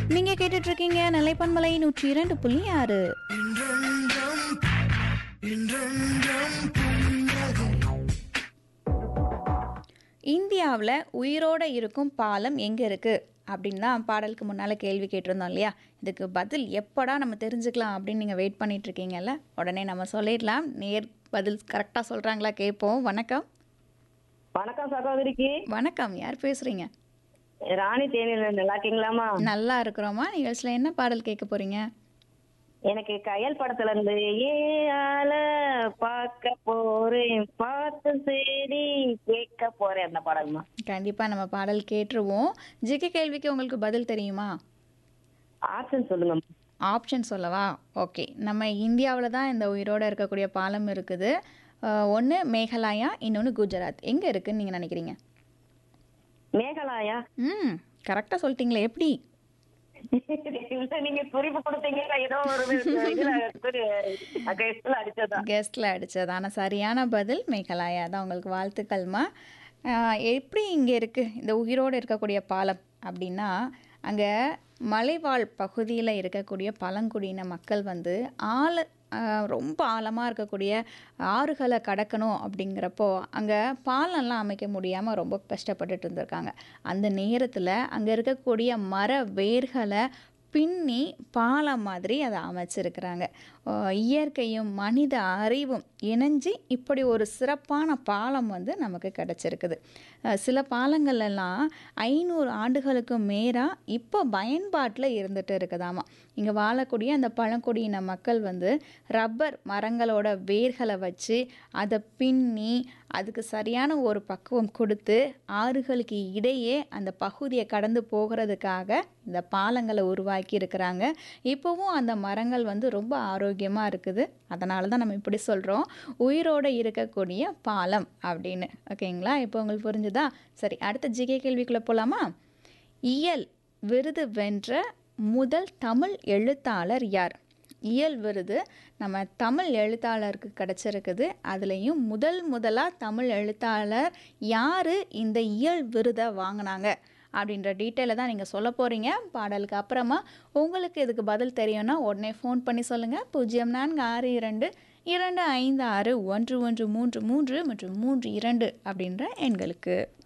நீங்க கேட்டுட்டு இருக்கீங்க நிலைப்பன்மலை நூற்றி இரண்டு புள்ளி ஆறு இந்தியாவில் உயிரோட இருக்கும் பாலம் எங்கே இருக்குது அப்படின்னு தான் பாடலுக்கு முன்னால் கேள்வி கேட்டிருந்தோம் இல்லையா இதுக்கு பதில் எப்படா நம்ம தெரிஞ்சுக்கலாம் அப்படின்னு நீங்கள் வெயிட் பண்ணிட்டு இருக்கீங்கல்ல உடனே நம்ம சொல்லிடலாம் நேர் பதில் கரெக்டாக சொல்கிறாங்களா கேட்போம் வணக்கம் வணக்கம் சகோதரிக்கு வணக்கம் யார் பேசுகிறீங்க ராணி தேனியில நல்லா இருக்கீங்களாமா நல்லா இருக்கிறோமா நிகழ்ச்சியில் என்ன பாடல் கேட்க போகிறீங்க எனக்கு கயல் படத்துல இருந்து ஏ ஆள பார்க்க போறேன் பார்த்து சரி கேட்க போறேன் அந்த பாடல்மா கண்டிப்பாக நம்ம பாடல் கேட்டுருவோம் ஜிகே கேள்விக்கு உங்களுக்கு பதில் தெரியுமா ஆப்ஷன் சொல்லுங்க ஆப்ஷன் சொல்லவா ஓகே நம்ம இந்தியாவில் தான் இந்த உயிரோடு இருக்கக்கூடிய பாலம் இருக்குது ஒன்று மேഘாலயா இன்னொன்று குஜராத் எங்கே இருக்குன்னு நீங்கள் நினைக்கிறீங்க மேகலாயா ம் கரெக்டாக சொல்லிட்டீங்களே எப்படி இல்ல நீங்க குறிப்பு கொடுத்தீங்க நான் ஏதோ ஒரு இதுல குறி- guessல அடிச்சதா கெஸ்டில் அடித்தது ஆனால் சரியான பதில் மேഘாலயா தான் உங்களுக்கு வாழ்த்துக்கள்மா ஆஹ், எப்படி இங்கே இருக்குது இந்த உயிரோடு இருக்கக்கூடிய பாலம் அப்படின்னா அங்கே மலைவாழ் பகுதியில் இருக்கக்கூடிய பழங்குடியின மக்கள் வந்து ஆழ ஆஹ், ரொம்ப ஆழமாக இருக்கக்கூடிய ஆறுகளை கடக்கணும் அப்படிங்கிறப்போ அங்கே பாலம்லாம் அமைக்க முடியாமல் ரொம்ப கஷ்டப்பட்டுட்டு இருந்திருக்காங்க அந்த நேரத்தில் அங்கே இருக்கக்கூடிய மர வேர்களை பின்னி பாலம் மாதிரி அதை அமைச்சிருக்கிறாங்க அஹ் இயற்கையும் மனித அறிவும் இணைஞ்சு இப்படி ஒரு சிறப்பான பாலம் வந்து நமக்கு கிடச்சிருக்குது அஹ் சில பாலங்கள் எல்லாம் ஐநூறு ஆண்டுகளுக்கு மேலாக இப்போ பயன்பாட்டில் இருந்துட்டு இருக்குதாமா இங்கே வாழக்கூடிய அந்த பழங்குடியின மக்கள் வந்து ரப்பர் மரங்களோட வேர்களை வச்சு அதை பின்னி அதுக்கு சரியான ஒரு பக்குவம் கொடுத்து ஆறுகளுக்கு இடையே அந்த பகுதியை கடந்து போகிறதுக்காக இந்த பாலங்களை உருவாக்கி இருக்கிறாங்க இப்போவும் அந்த மரங்கள் வந்து ரொம்ப ஆரோக்கியமாக இருக்குது அதனால தான் நம்ம இப்படி சொல்கிறோம் உயிரோடு இருக்கக்கூடிய பாலம் அப்படின்னு ஓகேங்களா இப்போ உங்களுக்கு புரிஞ்சுதா சரி அடுத்த ஜிகே கேள்விக்குள்ளே போகலாமா இயல் விருது வென்ற முதல் தமிழ் எழுத்தாளர் யார் இயல் விருது நம்ம தமிழ் எழுத்தாளருக்கு கிடச்சிருக்குது அதுலேயும் முதல் முதலாக தமிழ் எழுத்தாளர் யார் இந்த இயல் விருதை வாங்கினாங்க அப்படின்ற டீட்டெயிலை தான் நீங்கள் சொல்ல போகிறீங்க பாடலுக்கு அப்புறமா உங்களுக்கு இதுக்கு பதில் தெரியும்னா உடனே ஃபோன் பண்ணி சொல்லுங்கள் பூஜ்ஜியம் நான்கு ஆறு இரண்டு இரண்டு ஐந்து ஆறு ஒன்று ஒன்று மூன்று மூன்று மற்றும் மூன்று இரண்டு அப்படின்ற எண்களுக்கு